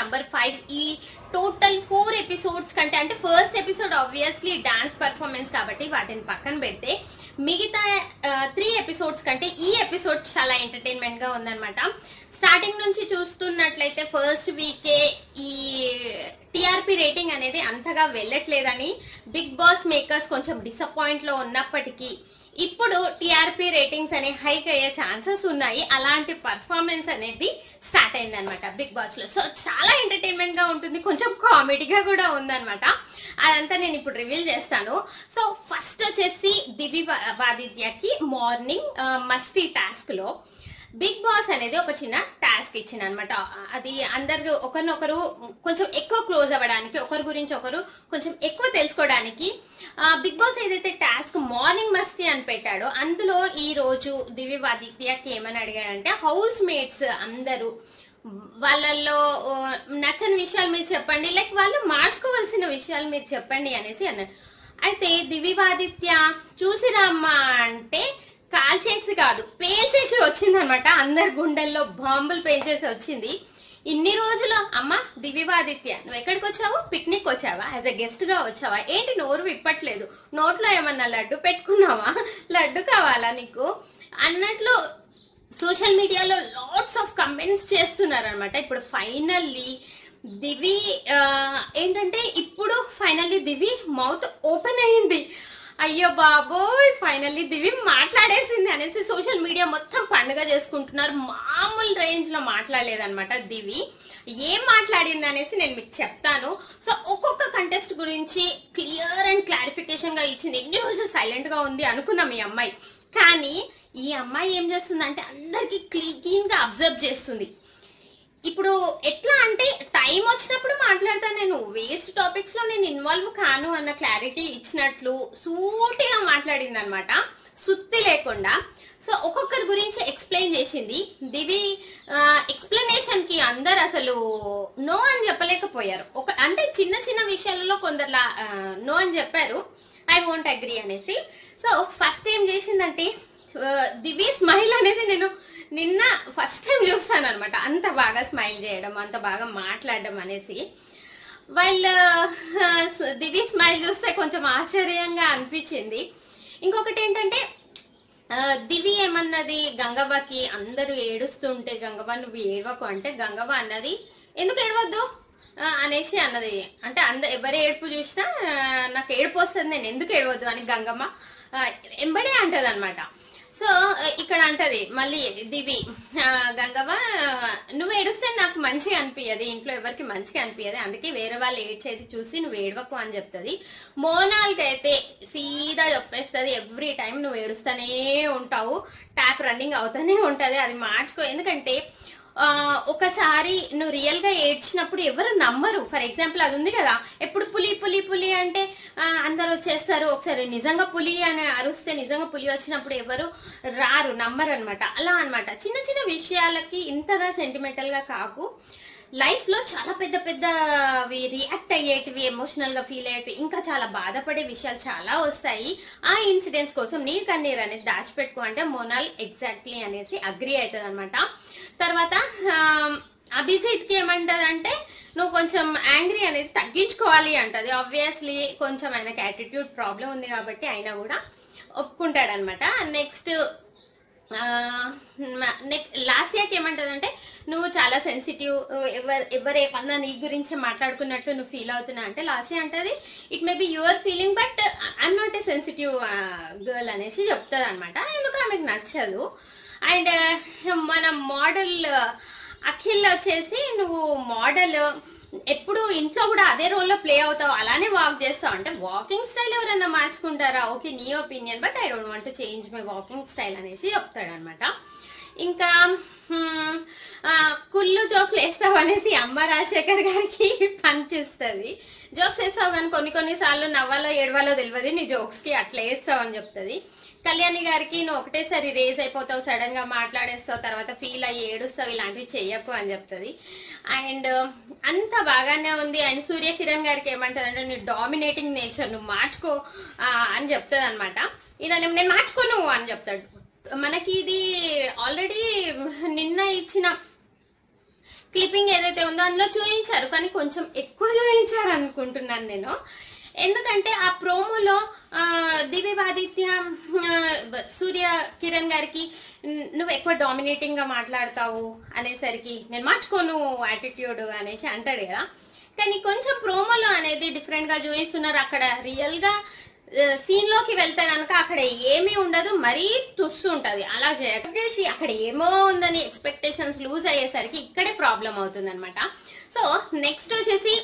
number five ఈ total four episodes కంటే అంటే first episode obviously dance performance కాబట్టి వాటిని పక్కన పెడితే మిగతా త్రీ ఎపిసోడ్స్ కంటే ఈ ఎపిసోడ్ చాలా ఎంటర్టైన్మెంట్ గా ఉందన్నమాట స్టార్టింగ్ నుంచి చూస్తున్నట్లయితే ఫస్ట్ వీకే ఈ టిఆర్పి రేటింగ్ అనేది అంతగా వెళ్ళట్లేదని బిగ్ బాస్ మేకర్స్ కొంచెం డిసప్పాయింట్ లో ఉన్నప్పటికీ ఇప్పుడు టిఆర్పి రేటింగ్స్ అనే హైక్ అయ్యే ఛాన్సెస్ ఉన్నాయి అలాంటి పర్ఫార్మెన్స్ అనేది స్టార్ట్ అయింది అనమాట బిగ్ బాస్ లో సో చాలా ఎంటర్టైన్మెంట్ గా ఉంటుంది కొంచెం కామెడీగా కూడా ఉందన్నమాట అదంతా నేను ఇప్పుడు రివీల్ చేస్తాను సో ఫస్ట్ వచ్చేసి దివి వాదిత్యకి మార్నింగ్ మస్తీ టాస్క్ లో బిగ్ బాస్ అనేది ఒక చిన్న టాస్క్ ఇచ్చింది అనమాట అది అందరు ఒకరినొకరు కొంచెం ఎక్కువ క్లోజ్ అవ్వడానికి ఒకరి గురించి ఒకరు కొంచెం ఎక్కువ తెలుసుకోవడానికి ఆ, బిగ్ బాస్ ఏదైతే టాస్క్ మార్నింగ్ మస్తీ అని పెట్టాడో అందులో ఈ రోజు దివ్య వాదిత్యకి ఏమని అడిగాడంటే హౌస్ మేట్స్ అందరూ వాళ్ళల్లో ఆ, నచ్చని విషయాలు మీరు చెప్పండి లైక్ వాళ్ళు మార్చుకోవాల్సిన విషయాలు మీరు చెప్పండి అనేసి అన్నారు అయితే దివివాదిత్య చూసిరామ్మా అంటే కాల్ చేసి కాదు పేల్చేసి వచ్చింది అనమాట అందరి గుండెల్లో బాంబులు పేల్చేసి వచ్చింది ఇన్ని రోజులు అమ్మ దివివాదిత్య నువ్వు ఎక్కడికి వచ్చావు పిక్నిక్ వచ్చావా యాజ్ ఎ గెస్ట్ గా వచ్చావా ఏంటి నోరు విప్పట్లేదు నోట్లో ఏమన్నా లడ్డు పెట్టుకున్నావా లడ్డు కావాలా నీకు అన్నట్లు సోషల్ మీడియాలో లాట్స్ ఆఫ్ కమెంట్స్ చేస్తున్నారు అనమాట ఇప్పుడు ఫైనల్లీ దివి ఆ, ఏంటంటే ఇప్పుడు ఫైనల్లీ దివి మౌత్ ఓపెన్ అయ్యింది అయ్యో బాబోయ్ ఫైనల్లీ దివి మాట్లాడేసింది అనేసి సోషల్ మీడియా మొత్తం పండుగ చేసుకుంటున్నారు మామూలు రేంజ్ లో మాట్లాడలేదన్నమాట దివి ఏం మాట్లాడింది అనేసి నేను మీకు చెప్తాను సో ఒక్కొక్క కంటెస్ట్ గురించి క్లియర్ అండ్ క్లారిఫికేషన్ గా ఇచ్చింది ఎన్ని రోజులు సైలెంట్ గా ఉంది అనుకున్నాం ఈ అమ్మాయి కానీ ఈ అమ్మాయి ఏం చేస్తుంది అంటే అందరికి క్లీన్ గా అబ్జర్వ్ చేస్తుంది ఇప్పుడు ఎట్లా అంటే టైం వచ్చినప్పుడు మాట్లాడతాను నేను వేస్ట్ టాపిక్స్ లో నేను ఇన్వాల్వ్ కాను అన్న క్లారిటీ ఇచ్చినట్లు సూటిగా మాట్లాడింది అనమాట సుత్తి లేకుండా సో ఒక్కొక్కరి గురించి ఎక్స్ప్లెయిన్ చేసింది దివి ఎక్స్ప్లెనేషన్ కి అందరు అసలు నో అని చెప్పలేకపోయారు ఒక అంటే చిన్న చిన్న విషయాలలో కొందరు నో అని చెప్పారు ఐ వోంట్ అగ్రీ అనేసి సో ఫస్ట్ ఏం చేసిందంటే ఆ, దివి స్మైల్ అనేది నేను నిన్న ఫస్ట్ టైం చూస్తాను అనమాట అంత బాగా స్మైల్ చేయడం అంత బాగా మాట్లాడడం అనేసి వాళ్ళు దివి స్మైల్ చూస్తే కొంచెం ఆశ్చర్యంగా అనిపించింది ఇంకొకటి ఏంటంటే ఆ, దివి ఏమన్నది గంగవ్వకి అందరూ ఏడుస్తుంటే గంగవ్వ నువ్వు ఏడవకు అంటే గంగవ్వ అన్నది ఎందుకు ఏడవద్దు ఆ, అనేసి అన్నది అంటే అంద ఎవరి ఏడుపు చూసినా ఆ, నాకు ఏడుపు వస్తుంది నేను ఎందుకు ఏడవద్దు అని గంగమ్మ ఆ, ఎంబడే అంటది అనమాట సో ఆ, ఇక్కడ అంటది మళ్ళీ దివి ఆ, గంగవ్వ ఆ, నువ్వు ఏడుస్తే నాకు మంచిగా అనిపించదు ఇంట్లో ఎవరికి మంచిగా అనిపించదు అందుకే వేరే వాళ్ళు ఏడ్చేది చూసి నువ్వు ఏడవకు అని చెప్తుంది మోనాల్కి అయితే సీదా చెప్పేస్తుంది ఎవ్రీ టైం నువ్వు ఏడుస్తూనే ఉంటావు ట్యాప్ రన్నింగ్ అవుతూనే ఉంటది అది మార్చుకో ఎందుకంటే ఆ, ఒకసారి నువ్వు రియల్ గా ఏడ్చినప్పుడు ఎవరు నమ్మరు ఫర్ ఎగ్జాంపుల్ అది ఉంది కదా ఎప్పుడు పులి పులి పులి అంటే ఆ, అందరు వచ్చేస్తారు ఒకసారి నిజంగా పులి అని అరుస్తే నిజంగా పులి వచ్చినప్పుడు ఎవరు రారు నమ్మరు అనమాట అలా అన్నమాట చిన్న చిన్న విషయాలకి ఇంతగా సెంటిమెంటల్ గా కాకు లైఫ్ లో చాలా పెద్ద పెద్దవి రియాక్ట్ అయ్యేటివి ఎమోషనల్ గా ఫీల్ అయ్యేటివి ఇంకా చాలా బాధపడే విషయాలు చాలా వస్తాయి ఆ ఇన్సిడెంట్స్ కోసం నీ కన్నీరు అనేది దాచిపెట్టుకో అంటే మోనాల్ ఎగ్జాక్ట్లీ అనేసి అగ్రి అవుతుంది అనమాట తర్వాత ఆ, అభిజిత్ కి ఏమంటదంటే నువ్వు కొంచెం యాంగ్రీ అనేది తగ్గించుకోవాలి అంటది ఆబ్వియస్లీ కొంచెం ఆయనకి యాటిట్యూడ్ ప్రాబ్లం ఉంది కాబట్టి అయినా కూడా ఒప్పుకుంటాడనమాట నెక్స్ట్ లాస్ట్ ఇయర్కి ఏమంటదంటే నువ్వు చాలా సెన్సిటివ్ ఎవరు ఎవరు ఏమన్నా నీ గురించి మాట్లాడుకున్నట్లు నువ్వు ఫీల్ అవుతున్నా అంటే లాస్ట్ ఇయర్ అంటది it may be your feeling but I'm not a sensitive girl అనేసి చెప్తుంది అనమాట ఎందుకు ఆమెకు నచ్చదు అండ్ మన మోడల్ అఖిల్ వచ్చేసి నువ్వు మోడల్ ఎప్పుడు ఇంట్లో కూడా అదే రోల్లో ప్లే అవుతావు అలానే వాక్ చేస్తావు అంటే వాకింగ్ స్టైల్ ఎవరైనా మార్చుకుంటారా ఓకే నీ opinion but I don't want change my walking style అనేసి చెప్తాడనమాట ఇంకా హ్మ్, ఆ, కుళ్ళు జోకులు వేస్తావు అనేసి అమ్మ రాజశేఖర్ గారికి పనిచేస్తుంది జోక్స్ వేస్తావు కానీ కొన్ని కొన్ని సార్లు నవ్వాలో ఏడవాలో తెలియదు నీ జోక్స్ కి అట్లా వేస్తావు అని చెప్తుంది కళ్యాణి గారికి నువ్వు ఒకటేసారి రేజ్ అయిపోతావు సడన్ గా మాట్లాడేస్తావు తర్వాత ఫీల్ అయ్యి ఏడుస్తావు ఇలాంటివి చెయ్యకు అని చెప్తుంది అండ్ అంత బాగానే ఉంది అండ్ సూర్య కిరణ్ గారికి ఏమంటది అంటే నీ డామినేటింగ్ నేచర్ నువ్వు మార్చుకో ఆ, అని చెప్తుంది అనమాట ఈయన నేను మార్చుకోను అని చెప్తాడు మనకి ఇది ఆల్రెడీ నిన్న ఇచ్చిన క్లిప్పింగ్ ఏదైతే ఉందో అందులో చూపించారు కానీ కొంచెం ఎక్కువ చూపించారు అనుకుంటున్నాను నేను ఎందుకంటే ఆ ప్రోమోలో దివ్యవాదిత్య సూర్య కిరణ్ గారికి "న్- నువ్వు ఎక్కువ డామినేటింగ్ గా మాట్లాడతావు అనేసరికి నేను మార్చుకోను యాటిట్యూడ్ అనేసి అంటాడు కదా కానీ కొంచెం ప్రోమోలో అనేది డిఫరెంట్ గా చూపిస్తున్నారు అక్కడ రియల్ గా సీన్ లోకి వెళ్తే కనుక అక్కడ ఏమీ ఉండదు మరీ తుస్సు ఉంటది అలా చేసి అక్కడ ఏమో ఉందని ఎక్స్పెక్టేషన్స్ లూజ్ అయ్యేసరికి ఇక్కడే ప్రాబ్లం అవుతుంది అనమాట సో నెక్స్ట్ వచ్చేసి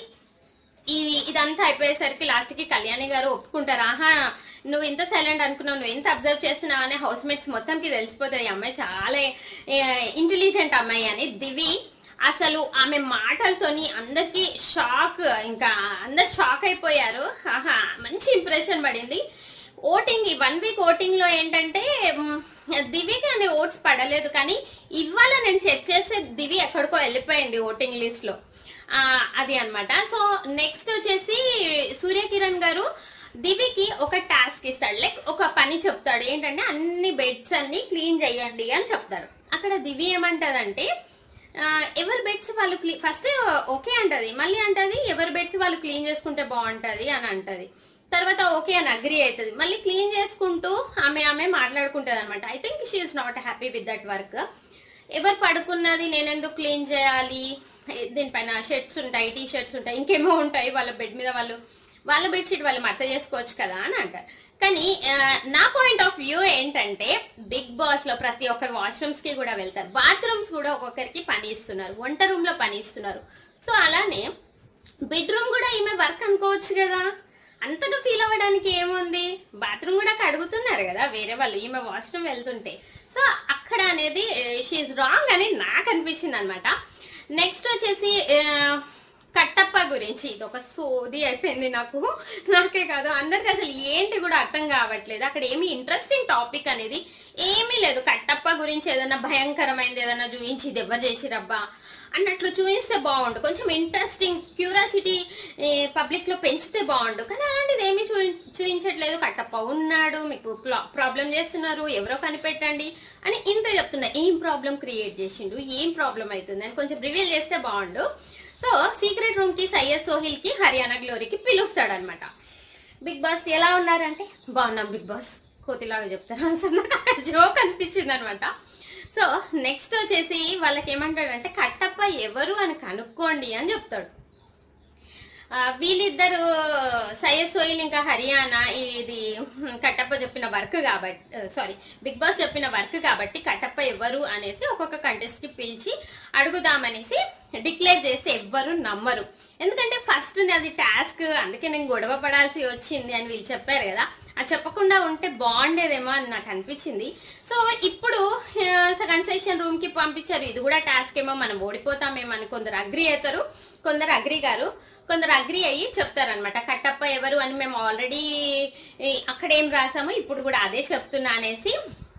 ఈ ఇదంతా అయిపోయేసరికి లాస్ట్ కి కళ్యాణి గారు ఒప్పుకుంటారు ఆహా నువ్వు ఇంత సైలెంట్ అనుకున్నావు నువ్వు ఎంత అబ్జర్వ్ చేస్తున్నావు అనే హౌస్ మేట్స్ మొత్తంకి తెలిసిపోతుంది ఈ అమ్మాయి చాలా ఇంటెలిజెంట్ అమ్మాయి అని దివి అసలు ఆమె మాటలతోని అందరికి షాక్ ఇంకా అందరు షాక్ అయిపోయారు ఆహా మంచి ఇంప్రెషన్ పడింది ఓటింగ్ ఈ వన్ వీక్ ఓటింగ్ లో ఏంటంటే మ్, దివికి అనే ఓట్స్ పడలేదు కానీ ఇవాళ నేను చెక్ చేస్తే దివి ఎక్కడికో వెళ్ళిపోయింది ఓటింగ్ లిస్ట్ లో ఆ, అది అన్నమాట సో నెక్స్ట్ వచ్చేసి సూర్యకిరణ్ గారు దివికి ఒక టాస్క్ ఇస్తాడు లైక్ ఒక పని చెప్తాడు ఏంటంటే అన్ని బెడ్స్ అన్ని క్లీన్ చేయండి అని చెప్తాడు అక్కడ దివి ఏమంటదంటే ఆ, ఎవరి బెడ్స్ వాళ్ళు క్లీన్ ఫస్ట్ ఓకే అంటది మళ్ళీ అంటది ఎవరి బెడ్స్ వాళ్ళు క్లీన్ చేసుకుంటే బాగుంటది అని అంటది తర్వాత ఓకే అని అగ్రి అవుతుంది మళ్ళీ క్లీన్ చేసుకుంటూ ఆమె ఆమె మాట్లాడుకుంటది అనమాట I think she is not happy with that work ఎవరు పడుకున్నది నేను ఎందుకు క్లీన్ చేయాలి దీనిపైన షర్ట్స్ ఉంటాయి టీ షర్ట్స్ ఉంటాయి ఇంకేమో ఉంటాయి వాళ్ళ బెడ్ మీద వాళ్ళు వాళ్ళ బెడ్షీట్ వాళ్ళు మర్త చేసుకోవచ్చు కదా అని అంటారు కానీ ఆ, నా పాయింట్ ఆఫ్ వ్యూ ఏంటంటే బిగ్ బాస్ లో ప్రతి ఒక్కరు వాష్రూమ్స్ కి కూడా వెళ్తారు బాత్రూమ్స్ కూడా ఒక్కొక్కరికి పని ఇస్తున్నారు వంట రూమ్ లో పని ఇస్తున్నారు సో అలానే బెడ్రూమ్ కూడా ఈమె వర్క్ అనుకోవచ్చు కదా అంతగా ఫీల్ అవ్వడానికి ఏముంది బాత్రూమ్ కూడా కడుగుతున్నారు కదా వేరే వాళ్ళు ఈమె వాష్రూమ్ వెళ్తుంటే సో అక్కడ అనేది షీఈ్ రాంగ్ అని నాకు అనిపించింది అనమాట నెక్స్ట్ వచ్చేసి ఆ, కట్టప్ప గురించి ఇది ఒక సోది అయిపోయింది నాకు నాకే కాదు అందరికి అసలు ఏంటి కూడా అర్థం కావట్లేదు అక్కడ ఏమి ఇంట్రెస్టింగ్ టాపిక్ అనేది ఏమీ లేదు కట్టప్ప గురించి ఏదైనా భయంకరమైనది ఏదైనా చూపించి ఇది ఎవరు చేసిరబ్బా అన్నట్లు చూపిస్తే బాగుండు కొంచెం ఇంట్రెస్టింగ్ క్యూరియాసిటీ పబ్లిక్ లో పెంచితే బాగుండు కానీ అలాంటిది ఏమీ చూపి చూపించట్లేదు కట్టప్ప ఉన్నాడు మీకు ప్రాబ్లం చేస్తున్నారు ఎవరో కనిపెట్టండి అని ఇంత చెప్తున్నా ఏం ప్రాబ్లం క్రియేట్ చేసిండు ఏం ప్రాబ్లం అవుతుంది అని కొంచెం రివీల్ చేస్తే బాగుండు సో సీక్రెట్ రూమ్ కి సయ్యద్ సోహిల్ కి హర్యానా గ్లోరీకి పిలుస్తాడు అనమాట బిగ్ బాస్ ఎలా ఉన్నారంటే బాగున్నాం బిగ్ బాస్ కోతిలాగా చెప్తారు అసలు నాకు అక్కడ జోక్ అనిపించింది అనమాట సో నెక్స్ట్ వచ్చేసి వాళ్ళకి ఏమంటాడంటే కట్టప్ప ఎవరు అని కనుక్కోండి అని చెప్తాడు ఆ, వీళ్ళిద్దరు సయ్యద్ సోయిల్ ఇంకా హర్యానా ఇది హ్మ్, కట్టప్ప చెప్పిన వర్క్ కాబట్టి సారీ బిగ్ బాస్ చెప్పిన వర్క్ కాబట్టి కట్టప్ప ఎవరు అనేసి ఒక్కొక్క కంటెస్ట్ కి పిలిచి అడుగుదామనేసి డిక్లేర్ చేసి ఎవ్వరు నమ్మరు ఎందుకంటే ఫస్ట్ నాది టాస్క్ అందుకే నేను గొడవ పడాల్సి వచ్చింది అని వీళ్ళు చెప్పారు కదా అది చెప్పకుండా ఉంటే బాగుండేదేమో అని నాకు అనిపించింది సో ఇప్పుడు కన్సెషన్ రూమ్ కి పంపించారు ఇది కూడా టాస్క్ ఏమో మనం ఓడిపోతామేమో అని కొందరు అగ్రి అవుతారు కొందరు అగ్రి గారు కొందరు అగ్రి అయ్యి చెప్తారనమాట కట్టప్ప ఎవరు అని మేము ఆల్రెడీ అక్కడ ఏం రాసామో ఇప్పుడు కూడా అదే చెప్తున్నా అనేసి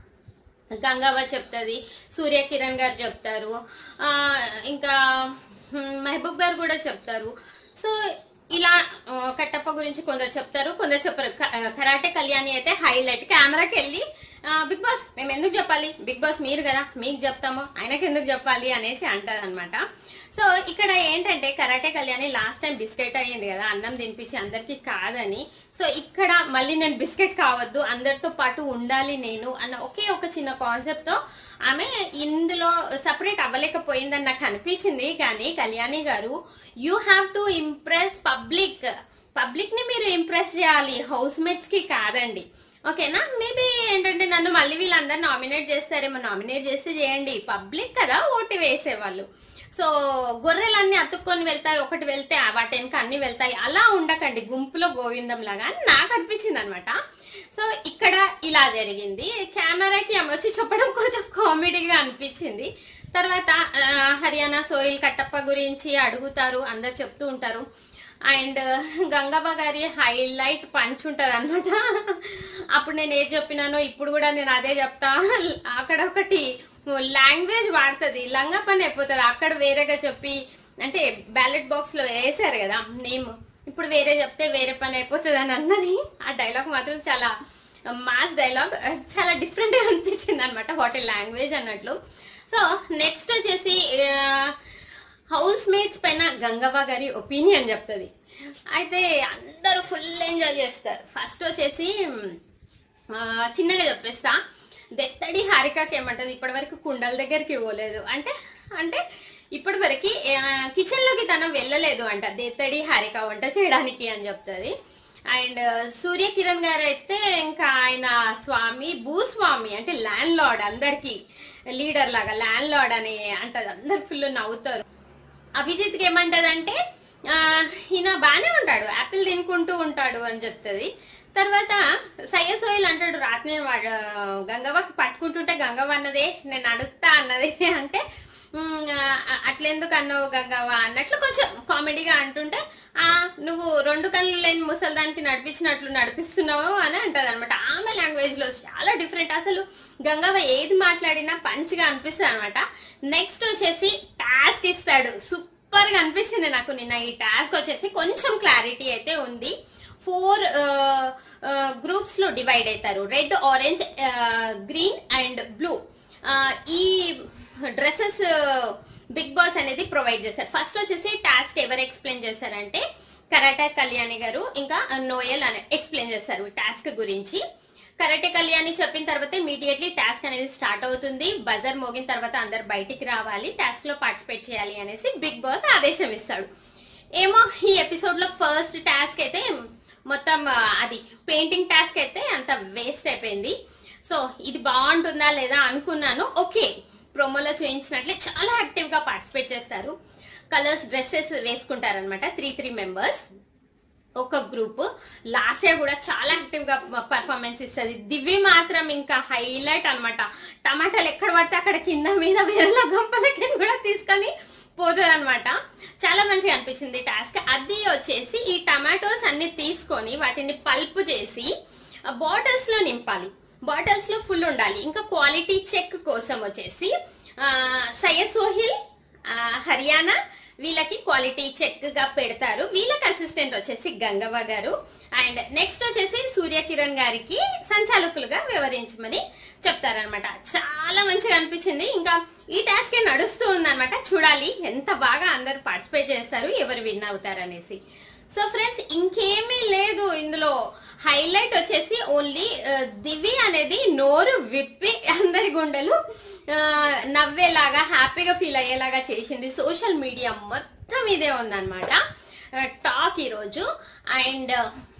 గంగవ్వ చెప్తుంది సూర్య కిరణ్ గారు చెప్తారు ఆ, ఇంకా హ్మ్, మహబూబ్ గారు కూడా చెప్తారు సో ఇలా ఆ, కట్టప్ప గురించి కొందరు చెప్తారు కొందరు చెప్పరు క- ఆ, కరాటే కళ్యాణి అయితే హైలైట్ కెమెరాకి వెళ్ళి ఆ, బిగ్ బాస్ మేము ఎందుకు చెప్పాలి బిగ్ బాస్ మీరు కదా మీకు చెప్తాము ఆయనకి ఎందుకు చెప్పాలి అనేసి అంటారు అనమాట సో ఇక్కడ ఏంటంటే karate Kalyani last time biscuit అయ్యింది కదా అన్నం తినిపించి అందరికి కాదని సో ఇక్కడ మళ్ళీ నేను బిస్కెట్ కావద్దు అందరితో పాటు ఉండాలి నేను అన్న ఒకే ఒక చిన్న కాన్సెప్ట్ తో ఆమె ఇందులో సపరేట్ అవ్వలేకపోయిందని నాకు అనిపించింది కానీ Kalyani garu you have to impress public public ని మీరు ఇంప్రెస్ చేయాలి హౌస్ మేట్స్ కి కాదండి ఓకేనా మేబీ ఏంటంటే నన్ను మళ్ళీ వీళ్ళందరూ నామినేట్ చేస్తారేమో నామినేట్ చేస్తే చేయండి పబ్లిక్ కదా ఓటు వేసేవాళ్ళు సో గొర్రెలన్నీ అతుక్కొని వెళ్తాయి ఒకటి వెళ్తే ఆ వాటి వెనక అన్ని వెళ్తాయి అలా ఉండకండి గుంపులో గోవిందం లాగా అని నాకు అనిపించింది అనమాట సో ఇక్కడ ఇలా జరిగింది కెమెరాకి ఆమె వచ్చి చెప్పడం కొంచెం కామెడీగా అనిపించింది తర్వాత ఆ, హర్యానా సోయిల్ కట్టప్ప గురించి అడుగుతారు అందరు చెప్తూ ఉంటారు అండ్ గంగవ్వ గారి హైలైట్ పంచ్ ఉంటుంది అనమాట అప్పుడు నేను ఏది చెప్పినానో ఇప్పుడు కూడా నేను అదే చెప్తా అక్కడ ఒకటి లాంగ్వేజ్ వాడుతుంది లంగా పని అయిపోతుంది అక్కడ వేరేగా చెప్పి అంటే బ్యాలెట్ బాక్స్ లో వేసారు కదా నేమ్ ఇప్పుడు వేరే చెప్తే వేరే పని అయిపోతుంది అని అన్నది ఆ డైలాగ్ మాత్రం చాలా మాస్ డైలాగ్ చాలా డిఫరెంట్ గా అనిపించింది అనమాట వాట్ లాంగ్వేజ్ అన్నట్లు సో నెక్స్ట్ వచ్చేసి ఆ, హౌస్ మేట్స్ పైన గంగవ్వ గారి ఒపీనియన్ చెప్తుంది అయితే అందరూ ఫుల్ ఎంజాయ్ చేస్తారు ఫస్ట్ వచ్చేసి ఆ, చిన్నగా చెప్పేస్తా దెత్తడి హారికకి ఏమంటది ఇప్పటి వరకు కుండల దగ్గరికి పోలేదు అంటే అంటే ఇప్పటి వరకు కిచెన్ లోకి తను వెళ్ళలేదు అంట దెత్తడి హారిక వంట చేయడానికి అని చెప్తుంది అండ్ సూర్య కిరణ్ గారు అయితే ఇంకా ఆయన స్వామి భూస్వామి అంటే ల్యాండ్ లార్డ్ అందరికి లీడర్ లాగా ల్యాండ్ లార్డ్ అని అంటది అందరు ఫుల్ నవ్వుతారు అభిజిత్కి ఏమంటదంటే ఆ, ఈయన బాగానే ఉంటాడు యాపిల్ తినుకుంటూ ఉంటాడు అని చెప్తుంది తర్వాత సయ్య సోయల్ అంటాడు రాత్రి నేను వాడు గంగవ్వకి పట్టుకుంటుంటే గంగవ్వ అన్నదే నేను అడుగుతా అన్నది అంటే "ఉమ్, ఆ, అట్లెందుకు అన్నావు గంగవ్వ అన్నట్లు కొంచెం కామెడీగా అంటుంటే ఆ నువ్వు రెండు కళ్ళు లేని ముసలిదానికి నడిపించినట్లు నడిపిస్తున్నావు అని అంటది అనమాట ఆమె లాంగ్వేజ్ లో చాలా డిఫరెంట్ అసలు గంగవ్వ ఏది మాట్లాడినా పంచిగా అనిపిస్తుంది అనమాట నెక్స్ట్ వచ్చేసి టాస్క్ ఇస్తాడు సూపర్ గా అనిపించింది నాకు నిన్న ఈ టాస్క్ వచ్చేసి కొంచెం క్లారిటీ అయితే ఉంది ఫోర్ గ్రూప్స్ లో డివైడ్ అవుతారు red orange green and blue ఈ డ్రెస్సెస్ బిగ్ బాస్ అనేది ప్రొవైడ్ చేశారు ఫస్ట్ వచ్చేసి టాస్క్ ఎవరు ఎక్స్ప్లెయిన్ చేశారంటే కరాటే కళ్యాణి గారు ఇంకా నోయల్ అని ఎక్స్ప్లెయిన్ చేస్తారు టాస్క్ గురించి కరాటే కళ్యాణి చెప్పిన తర్వాత ఇమీడియట్లీ టాస్క్ అనేది స్టార్ట్ అవుతుంది బజర్ మోగిన తర్వాత అందరు బయటికి రావాలి టాస్క్ లో పార్టిసిపేట్ చేయాలి అనేసి బిగ్ బాస్ ఆదేశం ఇస్తాడు ఏమో ఈ ఎపిసోడ్ లో ఫస్ట్ టాస్క్ అయితే మొత్తం ఆ, అది పెయింటింగ్ టాస్క్ అయితే అంత వేస్ట్ అయిపోయింది సో ఇది బాగుంటుందా లేదా అనుకున్నాను ఓకే ప్రోమోలో చూపించినట్లే చాలా యాక్టివ్ గా పార్టిసిపేట్ చేస్తారు కలర్స్ డ్రెస్సెస్ వేసుకుంటారనమాట త్రీ త్రీ మెంబర్స్ ఒక గ్రూప్ లాస్యా కూడా చాలా యాక్టివ్ గా పర్ఫార్మెన్స్ ఇస్తుంది దివ్య మాత్రం ఇంకా హైలైట్ అన్నమాట టమాటాలు ఎక్కడ పడితే అక్కడ కింద మీద వేరే గంపలకి కూడా తీసుకొని పోతుంది అనమాట చాలా మంచిగా అనిపించింది టాస్క్ అది వచ్చేసి ఈ టమాటోస్ అన్ని తీసుకొని వాటిని పల్ప్ చేసి బాటిల్స్ లో నింపాలి బాటిల్స్ లో ఫుల్ ఉండాలి ఇంకా క్వాలిటీ చెక్ కోసం వచ్చేసి ఆ, సయ్యద్ సోహిల్ ఆ, హర్యానా వీళ్ళకి క్వాలిటీ చెక్ గా పెడతారు వీళ్ళకి అసిస్టెంట్ వచ్చేసి గంగవ్వ గారు అండ్ నెక్స్ట్ వచ్చేసి సూర్య కిరణ్ గారికి సంచాలకులుగా వివరించమని చెప్తారనమాట చాలా మంచిగా అనిపించింది ఇంకా ఈ టాస్క్ నడుస్తూ ఉందన్నమాట చూడాలి ఎంత బాగా అందరు పార్టిసిపేట్ చేస్తారు ఎవరు విన్ అవుతారు అనేసి సో ఫ్రెండ్స్ ఇంకేమీ లేదు ఇందులో హైలైట్ వచ్చేసి ఓన్లీ దివి అనేది నోరు విప్పి అందరి గుండెలు ఆ, నవ్వేలాగా హ్యాపీగా ఫీల్ అయ్యేలాగా చేసింది సోషల్ మీడియా మొత్తం ఇదే ఉందన్నమాట టాక్ ఈరోజు అండ్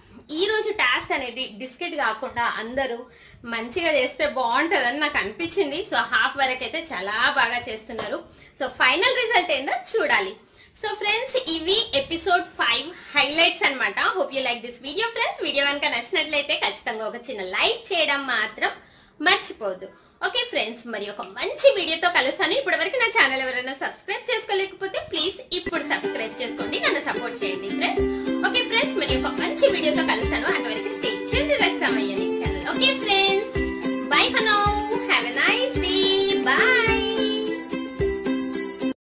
ఈ రోజు టాస్క్ అనేది బిస్కెట్ కాకుండా అందరూ మంచిగా చేస్తే బాగుంటుందని నాకు అనిపించింది సో హాఫ్ వరకు అయితే చాలా బాగా చేస్తున్నారు సో ఫైనల్ రిజల్ట్ ఏందో చూడాలి సో ఫ్రెండ్స్ ఇవి ఎపిసోడ్ ఫైవ్ హైలైట్స్ అన్నమాట hope you like this video friends video కనుక నచ్చినట్లయితే ఖచ్చితంగా ఒక చిన్న లైక్ చేయడం మాత్రం మర్చిపోద్దు ఓకే ఫ్రెండ్స్ మరి ఒక మంచి వీడియోతో కలుస్తాను ఇప్పటి వరకు నా ఛానల్ ఎవరైనా సబ్స్క్రైబ్ చేసుకోలేకపోతే ప్లీజ్ ఇప్పుడు సబ్స్క్రైబ్ చేసుకోండి నన్ను సపోర్ట్ చేయండి ఫ్రెండ్స్ ఓకే ఫ్రెండ్స్ మరి ఒక మంచి వీడియోతో కలుస్తాను అంతవరకు